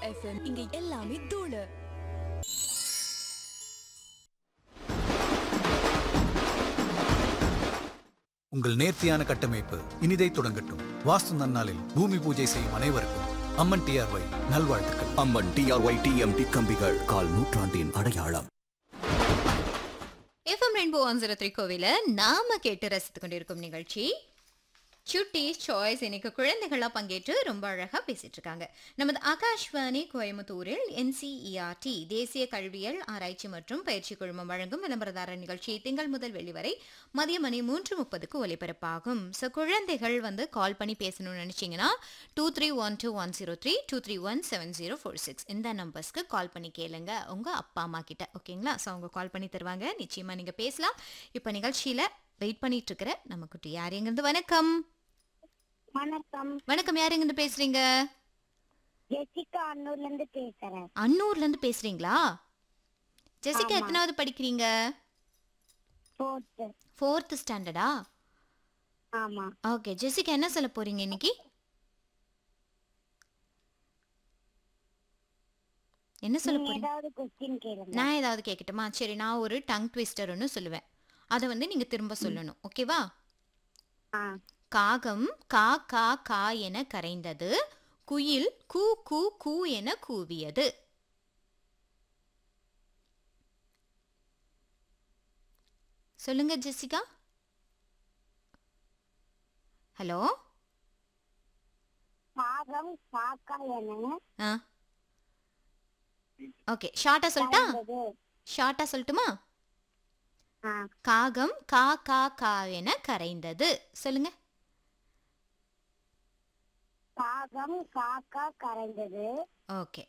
FM இங்க எல்லாமே தூளு உங்கள் நேர்த்தியான கட்டமைப்பு இனிதை தொடங்கட்டும் வாஸ்து நன்னாளில் பூமி பூஜை செய்யும் அனைவருக்கும் அம்மன் டிஆர்ஒய் நல்வாழ்த்துக்கள் அம்மன் டிஆர்ஒய் டிஎம்டி கம்பிகள் கால் நூற்றாண்டின் அடையாளம் FM rainbow one zero three கோவில நாம கேட்டு ரசித்துக் கொண்டிருக்கும் நிகழ்ச்சி சுட்டி சாய்ஸ் இன்னைக்கு குழந்தைகளா பங்கேற்று ரொம்ப அழகா பேசிட்டு இருக்காங்க நமது ஆகாஷ்வாணி கோயம்புத்தூரில் என்சிஇஆர்டி தேசிய கல்வியல் ஆராய்ச்சி மற்றும் பயிற்சி குழுமம் வழங்கும் விளம்பரதார நிகழ்ச்சி திங்கள் முதல் வெள்ளி வரை மதிய மணி மூன்று முப்பதுக்கு ஒலிபரப்பாகும் ஸோ குழந்தைகள் வந்து கால் பண்ணி பேசணும்னு நினைச்சீங்கன்னா two three one two one zero three two three one seven zero four six இந்த நம்பர்ஸ்க்கு கால் பண்ணி கேளுங்க உங்க அப்பா அம்மா கிட்ட ஓகேங்களா ஸோ அவங்க கால் பண்ணி தருவாங்க நிச்சயமா நீங்க பேசலாம் இப்போ நிகழ்ச்சியில வெயிட் பண்ணிட்டு இருக்கிற நம்ம குட்டி யார் எங்கிருந்து வணக்கம் வணக்கம் வணக்கம் யார் எங்கிருந்து பேசுறீங்க ஜெசிகா அன்னூர்ல இருந்து பேசுறேன் அன்னூர்ல இருந்து பேசுறீங்களா ஜெசிகா ஆமா. எத்தனாவது படிக்கிறீங்க ஃபோர்த்து ஃபோர்த் ஸ்டாண்டர்டா ஆமா ஓகே ஜெசிகா என்ன சொல்ல போறீங்க இன்னைக்கு என்ன சொல்ல நீங்க போறீங்க ஏதாவது கொஸ்டின் கேளுங்க நான் ஏதாவது கேட்கட்டுமா சரி நான் ஒரு டங் ட்விஸ்டர் ஒன்று சொல்லுவேன் அதை வந்து நீங்க திரும்ப சொல்லணும் ஓகேவா ஆ காகம் கா கா கா என கரைந்தது குயில் கூ கூ கூ என கூவியது சொல்லுங்க ஜெசிகா ஹலோ காகம் காக்கா என ஆ ஓகே ஷார்ட்டா சொல்லட்டா கரைந்தது. ஷார்ட்டா சொல்லட்டுமா ஆ காகம் கா கா கா என கரைந்தது சொல்லுங்க காகம் காக்கா கரைந்தது ஓகே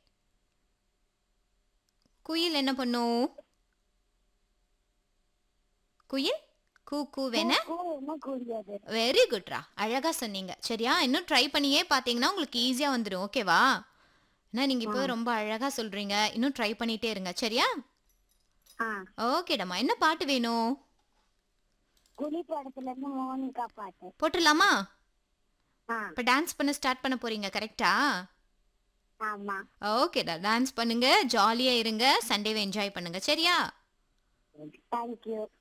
குயில் என்ன பண்ணும் குயில் கூ கூவென கூ என்ன கூறியது வெரி குட்ரா அழகா சொன்னீங்க சரியா இன்னும் ட்ரை பண்ணியே பார்த்தீங்கன்னா உங்களுக்கு ஈஸியா வந்துடும் ஓகேவா ஏன்னா நீங்க இப்போ ரொம்ப அழகா சொல்றீங்க இன்னும் ட்ரை பண்ணிட்டே இருங்க சரியா ஆ ஓகேடம்மா என்ன பாட்டு வேணும் குழி படத்துல இருந்து மோனிகா பாட்டு போட்டுடலாமா ஆ இப்போ டான்ஸ் பண்ண ஸ்டார்ட் பண்ண போறீங்க கரெக்டா ஆமா ஓகேடா டான்ஸ் பண்ணுங்க ஜாலியா இருங்க சண்டேவை என்ஜாய் பண்ணுங்க சரியா தேங்க்யூ